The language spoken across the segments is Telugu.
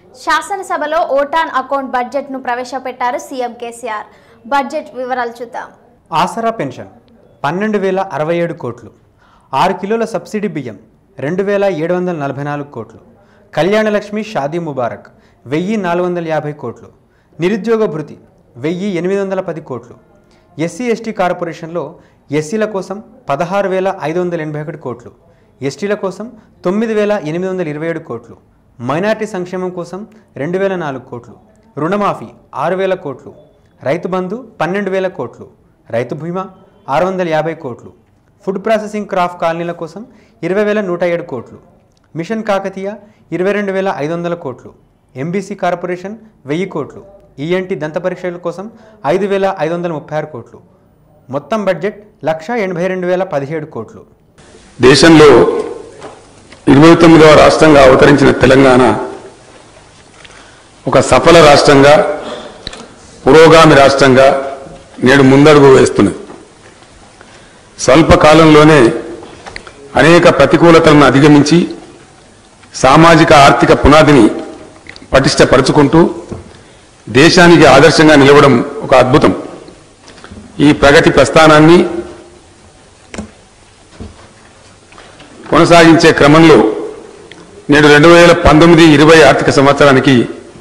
శాసనసభలో ఓటాన్ అకౌంట్ బడ్జెట్ను ప్రవేశపెట్టారు సీఎం కేసీఆర్ బడ్జెట్ వివరాలు చూద్దాం ఆసరా పెన్షన్ పన్నెండు వేల అరవై ఏడు కోట్లు ఆరు కిలోల సబ్సిడీ బియ్యం రెండు వేల ఏడు వందల నలభై నాలుగు కోట్లు కళ్యాణలక్ష్మి షాదీ ముబారక్ వెయ్యి నాలుగు వందల యాభై కోట్లు నిరుద్యోగ భృతి వెయ్యి ఎనిమిది వందల పది కోట్లు ఎస్సీ ఎస్టీ కార్పొరేషన్లో ఎస్సీల కోసం పదహారు వేల ఐదు వందల ఎనభై ఒకటి కోట్లు ఎస్టీల కోసం తొమ్మిది వేల ఎనిమిది వందల ఇరవై ఏడు కోట్లు మైనార్టీ సంక్షేమం కోసం రెండు వేల నాలుగు కోట్లు రుణమాఫీ ఆరు వేల కోట్లు రైతు బంధు పన్నెండు వేల కోట్లు రైతు బీమా ఆరు వందల యాభై కోట్లు ఫుడ్ ప్రాసెసింగ్ క్రాఫ్ట్ కాలనీల కోసం ఇరవై వేల నూట ఏడు కోట్లు మిషన్ కాకతీయ ఇరవై రెండు వేల ఐదు వందల కోట్లు ఎంబీసీ కార్పొరేషన్ వెయ్యి కోట్లు ఈఎన్టీ దంత పరీక్షల కోసం ఐదు వేల ఐదు వందల ముప్పై ఆరు కోట్లు మొత్తం బడ్జెట్ లక్ష ఎనభై రెండు వేల పదిహేడు కోట్లు దేశంలో ఇరవై తొమ్మిదవ రాష్ట్రంగా అవతరించిన తెలంగాణ ఒక సఫల రాష్ట్రంగా పురోగామి రాష్ట్రంగా నేడు ముందడుగు వేస్తున్నది స్వల్ప కాలంలోనే అనేక ప్రతికూలతలను అధిగమించి సామాజిక ఆర్థిక పునాదిని పటిష్టపరుచుకుంటూ దేశానికి ఆదర్శంగా నిలవడం ఒక అద్భుతం ఈ ప్రగతి ప్రస్థానాన్ని కొనసాగించే క్రమంలో నేడు రెండు వేల పంతొమ్మిది ఇరవై ఆర్థిక సంవత్సరానికి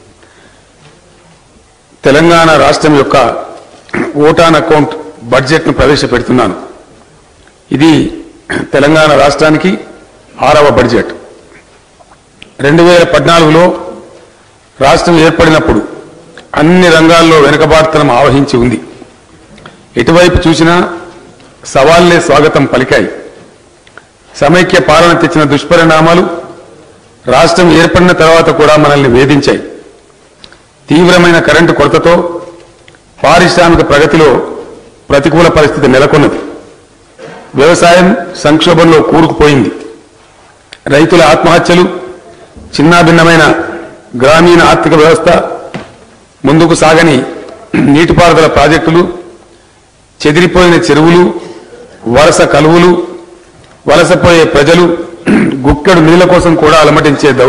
తెలంగాణ రాష్ట్రం యొక్క ఓటాన్ అకౌంట్ బడ్జెట్ను ప్రవేశపెడుతున్నాను ఇది తెలంగాణ రాష్ట్రానికి ఆరవ బడ్జెట్ రెండు వేల పద్నాలుగులో రాష్ట్రం ఏర్పడినప్పుడు అన్ని రంగాల్లో వెనుకబాటుతనం ఆవహించి ఉంది ఎటువైపు చూసినా సవాళ్లే స్వాగతం పలికాయి సమైక్య పాలన తెచ్చిన దుష్పరిణామాలు రాష్ట్రం ఏర్పడిన తర్వాత కూడా మనల్ని వేధించాయి తీవ్రమైన కరెంటు కొరతతో పారిశ్రామిక ప్రగతిలో ప్రతికూల పరిస్థితి నెలకొన్నది వ్యవసాయం సంక్షోభంలో కూరుకుపోయింది రైతుల ఆత్మహత్యలు చిన్నాభిన్నమైన గ్రామీణ ఆర్థిక వ్యవస్థ ముందుకు సాగని నీటిపారుదల ప్రాజెక్టులు చెదిరిపోయిన చెరువులు వలస కలువులు వలసపోయే ప్రజలు గుక్కెడు నీళ్ల కోసం కూడా అలమటించే దౌ